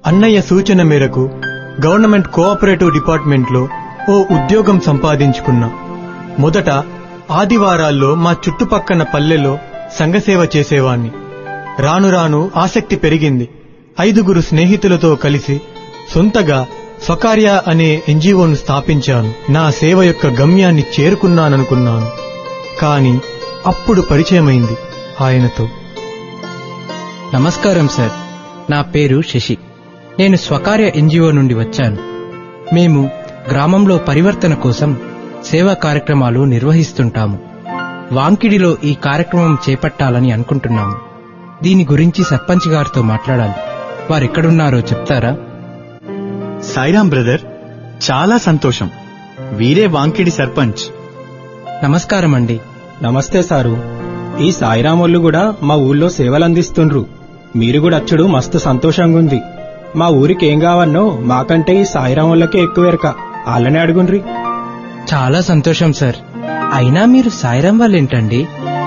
అన్నయ్య సూచన మేరకు గవర్నమెంట్ కోఆపరేటివ్ డిపార్ట్మెంట్లో ఓ ఉద్యోగం సంపాదించుకున్నా మొదట ఆదివారాల్లో మా చుట్టుపక్కన పల్లెలో సంఘసేవ చేసేవాణ్ణి రాను రాను ఆసక్తి పెరిగింది ఐదుగురు స్నేహితులతో కలిసి సొంతగా స్వకార్య అనే ఎన్జిఓను స్థాపించాను నా సేవ యొక్క గమ్యాన్ని చేరుకున్నాననుకున్నాను కాని అప్పుడు పరిచయమైంది ఆయనతో నమస్కారం సార్ నా పేరు శశి నేను స్వకార్య ఎన్జిఓ నుండి వచ్చాను మేము గ్రామంలో పరివర్తన కోసం సేవా కార్యక్రమాలు నిర్వహిస్తుంటాము వాంకిడిలో ఈ కార్యక్రమం చేపట్టాలని అనుకుంటున్నాము దీని గురించి సర్పంచ్ గారితో మాట్లాడాలి వారెక్కడున్నారో చెప్తారా సాయిరాం బ్రదర్ చాలా సంతోషం వీరే వాంకిడి సర్పంచ్ నమస్కారం అండి నమస్తే సారు ఈ సాయిరామోళ్ళు కూడా మా ఊళ్ళో సేవలు అందిస్తుండ్రు మీరు కూడా అచ్చుడు మస్తు సంతోషంగా ఉంది మా ఊరికి ఏం కావన్నో మాకంటే ఈ సాయిరామోళ్ళకే ఎక్కువ ఎరక వాళ్ళనే అడుగుండ్రి చాలా సంతోషం సార్ అయినా మీరు సాయిరం వాళ్ళేంటండి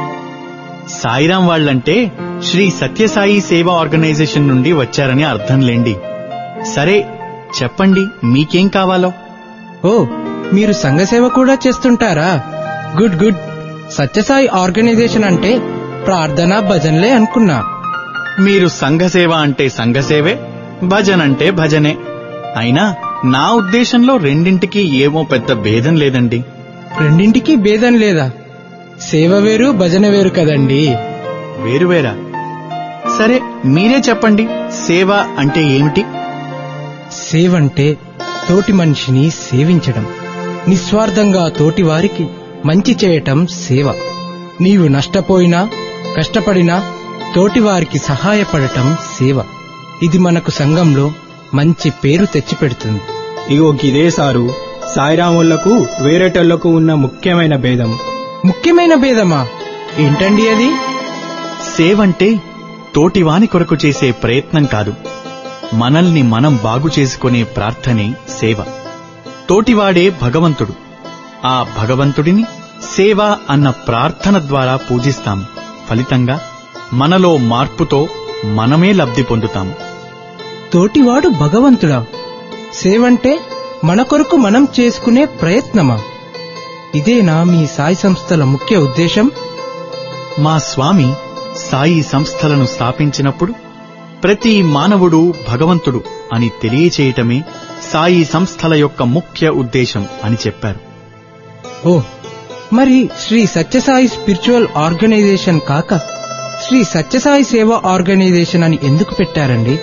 సాయిరాం వాళ్ళంటే శ్రీ సత్యసాయి సేవా ఆర్గనైజేషన్ నుండి వచ్చారని అర్థం లేండి సరే చెప్పండి మీకేం కావాలో ఓ మీరు సంఘసేవ కూడా చేస్తుంటారా గుడ్ గుడ్ సత్యసాయి ఆర్గనైజేషన్ అంటే ప్రార్థన భజనలే అనుకున్నా మీరు సంఘసేవ అంటే సంఘసేవే భజన అంటే భజనే అయినా నా ఉద్దేశంలో రెండింటికి ఏమో పెద్ద భేదం లేదండి రెండింటికి భేదం లేదా సేవ వేరు భజన వేరు కదండి వేరువేరా సరే మీరే చెప్పండి సేవ అంటే ఏమిటి సేవ అంటే తోటి మనిషిని సేవించడం నిస్వార్థంగా తోటి వారికి మంచి చేయటం సేవ నీవు నష్టపోయినా కష్టపడినా తోటి వారికి సహాయపడటం సేవ ఇది మనకు సంఘంలో మంచి పేరు తెచ్చిపెడుతుంది ఇగో గిదే సారు సాయిరామోళ్లకు వేరేటోళ్లకు ఉన్న ముఖ్యమైన భేదం ముఖ్యమైన భేదమా ఏంటండి అది సేవంటే తోటివాని కొరకు చేసే ప్రయత్నం కాదు మనల్ని మనం బాగు చేసుకునే ప్రార్థనే సేవ తోటివాడే భగవంతుడు ఆ భగవంతుడిని సేవ అన్న ప్రార్థన ద్వారా పూజిస్తాం ఫలితంగా మనలో మార్పుతో మనమే లబ్ధి పొందుతాము తోటివాడు భగవంతుడా సేవంటే మన కొరకు మనం చేసుకునే ప్రయత్నమా ఇదేనా మీ సాయి సంస్థల ముఖ్య ఉద్దేశం మా స్వామి సాయి సంస్థలను స్థాపించినప్పుడు ప్రతి మానవుడు భగవంతుడు అని తెలియచేయటమే సాయి సంస్థల యొక్క ముఖ్య ఉద్దేశం అని చెప్పారు ఓ మరి శ్రీ సత్యసాయి స్పిరిచువల్ ఆర్గనైజేషన్ కాక శ్రీ సత్యసాయి సేవా ఆర్గనైజేషన్ అని ఎందుకు పెట్టారండి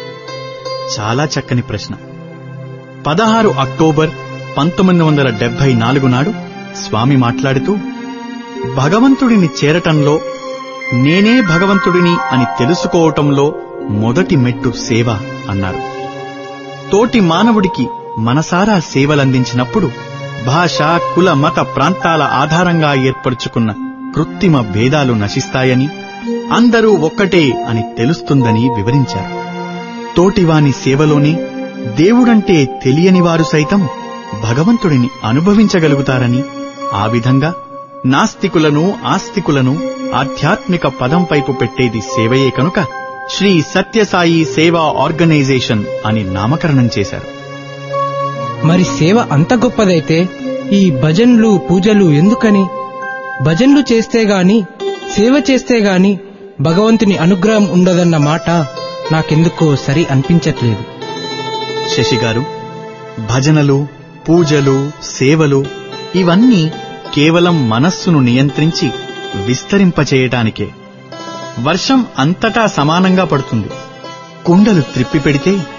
చాలా చక్కని ప్రశ్న పదహారు అక్టోబర్ పంతొమ్మిది వందల డెబ్బై నాలుగు నాడు స్వామి మాట్లాడుతూ భగవంతుడిని చేరటంలో నేనే భగవంతుడిని అని తెలుసుకోవటంలో మొదటి మెట్టు సేవ అన్నారు తోటి మానవుడికి మనసారా సేవలందించినప్పుడు భాష కుల మత ప్రాంతాల ఆధారంగా ఏర్పరచుకున్న కృత్రిమ భేదాలు నశిస్తాయని అందరూ ఒక్కటే అని తెలుస్తుందని వివరించారు తోటివాని సేవలోనే దేవుడంటే తెలియని వారు సైతం భగవంతుడిని అనుభవించగలుగుతారని ఆ విధంగా నాస్తికులను ఆస్తికులను ఆధ్యాత్మిక పదం వైపు పెట్టేది సేవయే కనుక శ్రీ సత్యసాయి సేవా ఆర్గనైజేషన్ అని నామకరణం చేశారు మరి సేవ అంత గొప్పదైతే ఈ భజన్లు పూజలు ఎందుకని భజన్లు చేస్తే గాని సేవ చేస్తే గాని భగవంతుని అనుగ్రహం ఉండదన్న మాట నాకెందుకో సరి అనిపించట్లేదు శశిగారు భజనలు పూజలు సేవలు ఇవన్నీ కేవలం మనస్సును నియంత్రించి విస్తరింపచేయటానికే వర్షం అంతటా సమానంగా పడుతుంది కుండలు త్రిప్పి పెడితే